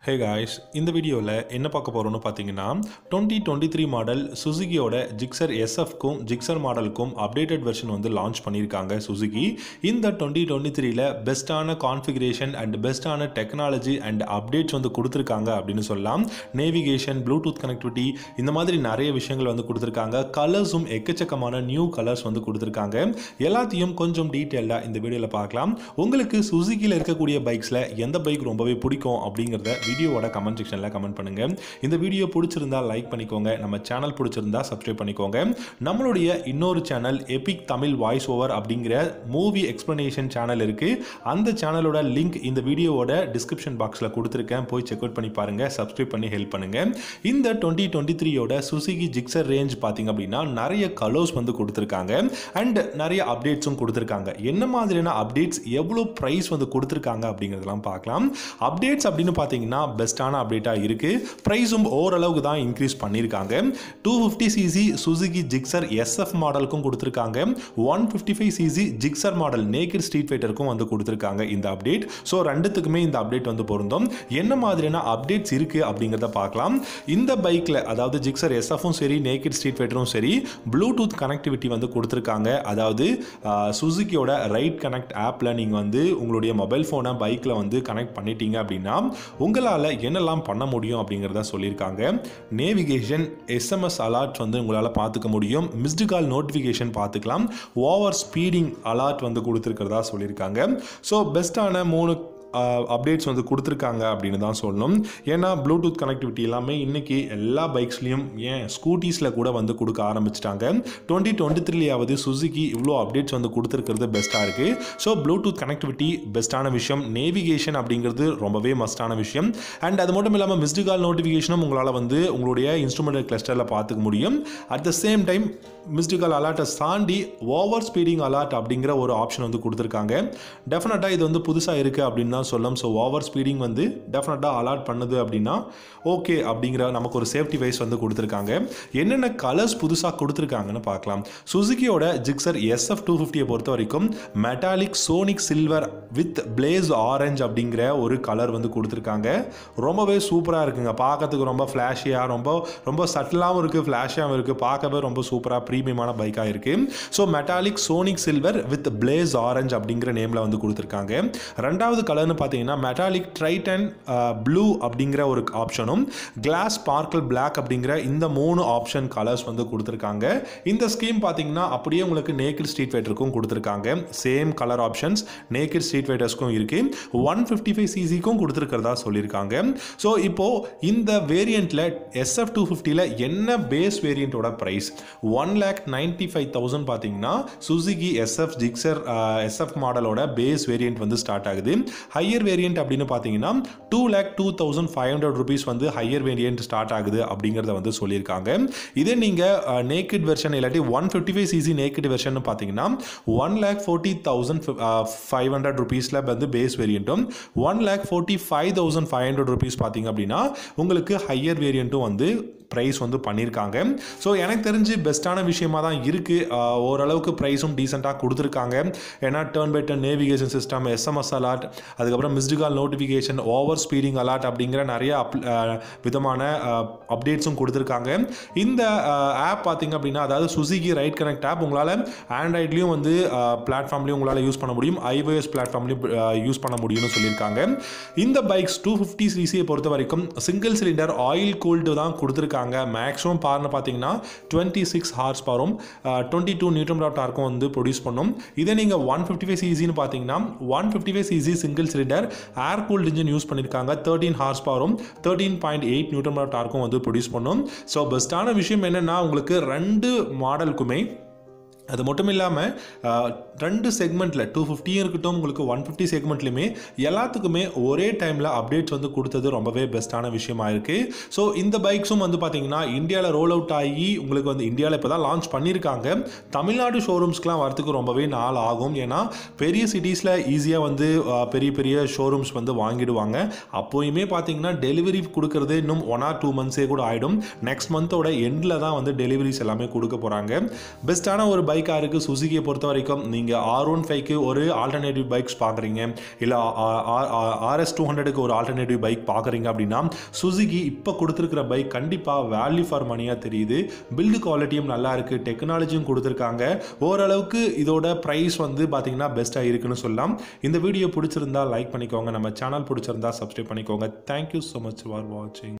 hey guys இந்த வீடியோவில் என்ன பார்க்க போகிறோம்னு பார்த்தீங்கன்னா டுவெண்ட்டி டுவெண்ட்டி த்ரீ மாடல் சுசுகியோட ஜிக்ஸர் எஸ்எஃப்க்கும் ஜிக்ஸர் மாடலுக்கும் அப்டேட்டட் வெர்ஷன் வந்து லான்ச் பண்ணியிருக்காங்க சுசுகி இந்த டுவெண்ட்டி டுவெண்ட்டி த்ரீல பெஸ்ட்டான கான்ஃபிகரேஷன் அண்ட் பெஸ்ட்டான டெக்னாலஜி அண்ட் அப்டேட்ஸ் வந்து கொடுத்துருக்காங்க அப்படின்னு சொல்லலாம் நேவிகேஷன் ப்ளூடூத் கனெக்டிவிட்டி இந்த மாதிரி நிறைய விஷயங்கள் வந்து கொடுத்துருக்காங்க கலர்ஸும் எக்கச்சக்கமான நியூ கலர்ஸ் வந்து கொடுத்துருக்காங்க எல்லாத்தையும் கொஞ்சம் டீட்டெயில்டாக இந்த வீடியோவில் பார்க்கலாம் உங்களுக்கு சுசுகியில் இருக்கக்கூடிய பைக்ஸில் எந்த பைக் ரொம்பவே பிடிக்கும் அப்படிங்கிறத வீடியோவோட கமெண்ட் செக்ஷனில் கமெண்ட் பண்ணுங்கள் இந்த வீடியோ பிடிச்சிருந்தா லைக் பண்ணிக்கோங்க நம்ம சேனல் பிடிச்சிருந்தா சப்ஸ்கிரைப் பண்ணிக்கோங்க நம்மளுடைய இன்னொரு channel epic Tamil voice over அப்படிங்கிற மூவி எக்ஸ்ப்ளனேஷன் சேனல் இருக்குது அந்த சேனலோட லிங்க் இந்த வீடியோவோட டிஸ்கிரிப்ஷன் பாக்ஸில் கொடுத்துருக்கேன் போய் செக் அவுட் பண்ணி பாருங்கள் சப்ஸ்கிரைப் பண்ணி ஹெல்ப் பண்ணுங்கள் இந்த டுவெண்ட்டி டுவெண்ட்டி த்ரீயோட சுசுகி ஜிக்ஸர் ரேஞ்ச் பார்த்தீங்க அப்படின்னா நிறைய கலர்ஸ் வந்து கொடுத்துருக்காங்க அண்ட் நிறைய அப்டேட்ஸும் கொடுத்துருக்காங்க என்ன மாதிரியான அப்டேட்ஸ் எவ்வளோ ப்ரைஸ் வந்து கொடுத்துருக்காங்க அப்படிங்கிறதெல்லாம் பார்க்கலாம் அப்டேட்ஸ் அப்படின்னு பார்த்தீங்கன்னா பெஸ்ட்டான அப்டேட்டாக இருக்குது ப்ரைஸும் ஓரளவுக்கு தான் இன்க்ரீஸ் பண்ணியிருக்காங்க two fifty CC Suzuki Gixxer SF மாடலுக்கும் கொடுத்துருக்காங்க one fifty five CC Gixxer model naked street ஃபைட்டருக்கும் வந்து கொடுத்துருக்காங்க இந்த அப்டேட் ஸோ ரெண்டுத்துக்குமே இந்த அப்டேட் வந்து பொருந்தும் என்ன மாதிரியான அப்டேட்ஸ் இருக்குது அப்படிங்கிறத பார்க்கலாம் இந்த பைக்கில் அதாவது ஜிக்ஸர் எஸ்எஃப்பும் சரி நேக்கட் ஸ்ட்ரீட் ஃபைட்டரும் சரி ப்ளூடூத் கனெக்டிவிட்டி வந்து கொடுத்துருக்காங்க அதாவது சுசுகியோட ரைட் கனெக்ட் ஆப்பில் நீங்கள் வந்து உங்களுடைய மொபைல் ஃபோனை பைக்கில் வந்து கனெக்ட் பண்ணிட்டீங்க அப்படின்னா உங்களால் என்னெல்லாம் பண்ண முடியும் அப்படிங்கிறத சொல்லியிருக்காங்க நேவிகேஷன் எஸ்எம்எஸ் அலர்ட் வந்து உங்களால் பார்த்துக்க முடியும் மிஸ்டு கால் நோட்டிஃபிகேஷன் பார்த்துக்கலாம் ஓவர் ஸ்பீடிங் அலர்ட் வந்து கொடுத்துருக்கிறதா சொல்லியிருக்காங்க ஸோ பெஸ்ட்டான மூணு அப்டேட்ஸ் வந்து கொடுத்துருக்காங்க அப்படின்னு தான் சொல்லணும் ஏன்னா ப்ளூடூத் கனெக்டிவிட்டி எல்லாமே இன்றைக்கி எல்லா பைக்ஸ்லேயும் ஏன் ஸ்கூட்டிஸில் கூட வந்து கொடுக்க ஆரம்பிச்சிட்டாங்க டுவெண்ட்டி டுவெண்ட்டி த்ரீலையாவது சுசுகி இவ்வளோ அப்டேட்ஸ் வந்து கொடுத்துருக்கிறது பெஸ்ட்டாக இருக்குது ஸோ ப்ளூடூத் கனெக்டிவிட்டி பெஸ்ட்டான விஷயம் நேவிகேஷன் அப்படிங்கிறது ரொம்பவே மஸ்டான விஷயம் அண்ட் அது மட்டும் இல்லாமல் மிஸ்டு கால் நோட்டிஃபிகேஷனும் உங்களால் வந்து உங்களுடைய இன்ஸ்ட்ருமெண்டல் கிளஸ்டரில் பார்த்துக்க முடியும் at the same time missed call அலர்ட்டை தாண்டி ஓவர் ஸ்பீடிங் அலர்ட் அப்படிங்கிற ஒரு ஆப்ஷன் வந்து கொடுத்துருக்காங்க டெஃபினட்டாக இது வந்து புதுசாக இருக்குது அப்படின்னு தான் சொல்லலாம் ஸோ ஓவர் ஸ்பீடிங் வந்து டெஃபினட்டாக அலாட் பண்ணுது அப்படின்னா ஓகே அப்படிங்கிற நமக்கு ஒரு சேஃப்டி வைஸ் வந்து கொடுத்துருக்காங்க என்னென்ன கலர்ஸ் புதுசாக கொடுத்துருக்காங்கன்னு பார்க்கலாம் சுசுகியோட ஜிக்ஸர் எஸ்எஃப் டூ ஃபிஃப்டியை பொறுத்த வரைக்கும் metallic sonic silver with blaze orange அப்படிங்கிற ஒரு கலர் வந்து கொடுத்துருக்காங்க ரொம்பவே சூப்பராக இருக்குங்க பார்க்கறதுக்கு ரொம்ப ஃப்ளாஷியாக ரொம்ப ரொம்ப சட்டிலாகவும் இருக்குது ஃப்ளாஷியாகவும் இருக்குது பார்க்கவே ரொம்ப சூப்பராக ப்ரீமியமான பைக்காக இருக்குது so metallic sonic silver with blaze orange அப்படிங்கிற நேமில் வந்து கொடுத்துருக்காங்க ரெண்டாவது கலர்னு பார்த்தீங்கன்னா மெட்டாலிக் ட்ரைட்டன் ப்ளூ அப்படிங்கிற ஒரு ஆப்ஷனும் கிளாஸ் ஸ்பார்க்கிள் பிளாக் அப்படிங்கிற இந்த மூணு ஆப்ஷன் கலர்ஸ் வந்து கொடுத்துருக்காங்க இந்த ஸ்கீம் பார்த்தீங்கன்னா அப்படியே உங்களுக்கு நேக்கட் ஸ்ட்ரீட் ஃபைட்டருக்கும் கொடுத்துருக்காங்க same colour options naked street ஃபைட்டர்ஸ்க்கும் இருக்கு ஒன் ஃபிஃப்டி ஃபைவ் சிசிக்கும் கொடுத்துருக்கிறதா சொல்லியிருக்காங்க ஸோ இப்போ இந்த வேரியண்ட்டில் எஸ்எஃப் டூ ஃபிஃப்டியில் என்ன பேஸ் வேரியண்ட்டோட price one lakh ninety five thousand பார்த்தீங்கன்னா சுசுகி எஸ்எஃப் ஜிக்ஸர் எஸ்எஃப் மாடலோட பேஸ் வேரியண்ட் வந்து ஸ்டார்ட் ஆகுது ஹையர் வேரியண்ட் அப்படின்னு பார்த்தீங்கன்னா two lakh two thousand five hundred rupees வந்து ஹையர் வேரியண்ட் ஸ்டார்ட் ஆகுது அப்படிங்கிறத வந்து சொல்லியிருக்காங்க இதே நீங்கள் நேக்கட் வெர்ஷன் இல்லாட்டி one fifty five CC naked version பார்த்தீங்கன்னா one lakh forty thousand five hundred ருபீஸில் வந்து பேஸ் வேரியண்ட்டும் one lakh forty five thousand five hundred rupees பார்த்தீங்க அப்படின்னா உங்களுக்கு ஹையர் வேரியண்ட்டும் வந்து ப்ரைஸ் வந்து பண்ணியிருக்காங்க ஸோ எனக்கு தெரிஞ்சு பெஸ்ட்டான விஷயமா தான் இருக்குது ஓரளவுக்கு ப்ரைஸும் டீசெண்டாக கொடுத்துருக்காங்க ஏன்னா turn by turn navigation system SMS alert அதுக்கப்புறம் missed call notification over speeding alert அப்படிங்கிற நிறைய அப் விதமான அப்டேட்ஸும் கொடுத்துருக்காங்க இந்த ஆப் பார்த்தீங்க அப்படின்னா அதாவது சுசுகி ரைட் கனெக்ட் ஆப் உங்களால் ஆண்ட்ராய்ட்லேயும் வந்து பிளாட்ஃபார்ம்லேயும் உங்களால் யூஸ் பண்ண முடியும் ஐஓஎஸ் பிளாட்ஃபார்ம்லேயும் யூஸ் பண்ண முடியும்னு சொல்லியிருக்காங்க இந்த பைக்ஸ் டூ ஃபிஃப்டி சிசியை பொறுத்த வரைக்கும் சிங்கிள் சிலிண்டர் ஆயில் கூல்டு தான் கொடுத்துருக்காங்க மேக்ஸிமம் பார்னு பார்த்தீங்கன்னா டுவெண்ட்டி சிக்ஸ் ஹார்ஸ் பவரும் டுவெண்ட்டி டூ நியூட்ரம் டாட் டார்க்கும் வந்து ப்ரொடியூஸ் பண்ணும் இதே நீங்கள் ஒன் ஃபிஃப்டி ஃபைவ் சிசின்னு பார்த்தீங்கன்னா one fifty five CC single cylinder air cooled engine use பண்ணியிருக்காங்க தேர்ட்டீன் ஹார்ஸ் பவரும் thirteen point eight newton dot டார்க்கும் வந்து ப்ரொடியூஸ் பண்ணும் ஸோ பெஸ்ட்டான விஷயம் என்னென்னா உங்களுக்கு ரெண்டு மாடலுக்குமே அது மட்டும் இல்லாமல் ரெண்டு செக்மெண்ட்டில் டூ ஃபிஃப்டியும் இருக்கட்டும் உங்களுக்கு ஒன் ஃபிஃப்டி செக்மெண்ட்லையுமே எல்லாத்துக்குமே ஒரே டைமில் அப்டேட்ஸ் வந்து கொடுத்தது ரொம்பவே பெஸ்ட்டான விஷயமா இருக்குது ஸோ இந்த பைக்ஸும் வந்து பார்த்தீங்கன்னா இந்தியாவில் ரோல் அவுட் ஆகி உங்களுக்கு வந்து இந்தியாவில் இப்போ தான் லான்ச் பண்ணியிருக்காங்க தமிழ்நாடு ஷோரூம்ஸ்க்குலாம் வரத்துக்கு ரொம்பவே நாள் ஆகும் ஏன்னா பெரிய சிட்டிஸில் ஈஸியாக வந்து பெரிய பெரிய ஷோரூம்ஸ் வந்து வாங்கிடுவாங்க அப்போயுமே பார்த்தீங்கன்னா டெலிவரி கொடுக்கறது இன்னும் ஒன் ஆர் டூ மந்த்ஸே கூட ஆகிடும் நெக்ஸ்ட் மந்தோட எண்டில் தான் வந்து டெலிவரிஸ் எல்லாமே கொடுக்க போகிறாங்க பெஸ்ட்டான ஒரு பைக் பைக்காக இருக்குது சுசுகியை பொறுத்த வரைக்கும் நீங்கள் ஆர் ஒன் ஃபைவ்க்கு ஒரு ஆல்டர்னேட்டிவ் பைக்ஸ் பார்க்குறீங்க இல்லை ஆர்எஸ் டூ ஹண்ட்ரடுக்கு ஒரு ஆல்டர்னேட்டிவ் பைக் பார்க்குறீங்க அப்படின்னா சுசுகி இப்போ கொடுத்துருக்கிற பைக் கண்டிப்பாக வேல்யூ ஃபார் மணியாக தெரியுது பில்டு குவாலிட்டியும் நல்லா இருக்குது டெக்னாலஜியும் கொடுத்துருக்காங்க ஓரளவுக்கு இதோட ப்ரைஸ் வந்து பார்த்தீங்கன்னா பெஸ்ட்டாக இருக்குன்னு சொல்லலாம் இந்த வீடியோ பிடிச்சிருந்தா லைக் பண்ணிக்கோங்க நம்ம சேனல் பிடிச்சிருந்தா சப்ஸ்கிரைப் பண்ணிக்கோங்க தேங்க்யூ ஸோ மச் ஃபார் வாட்சிங்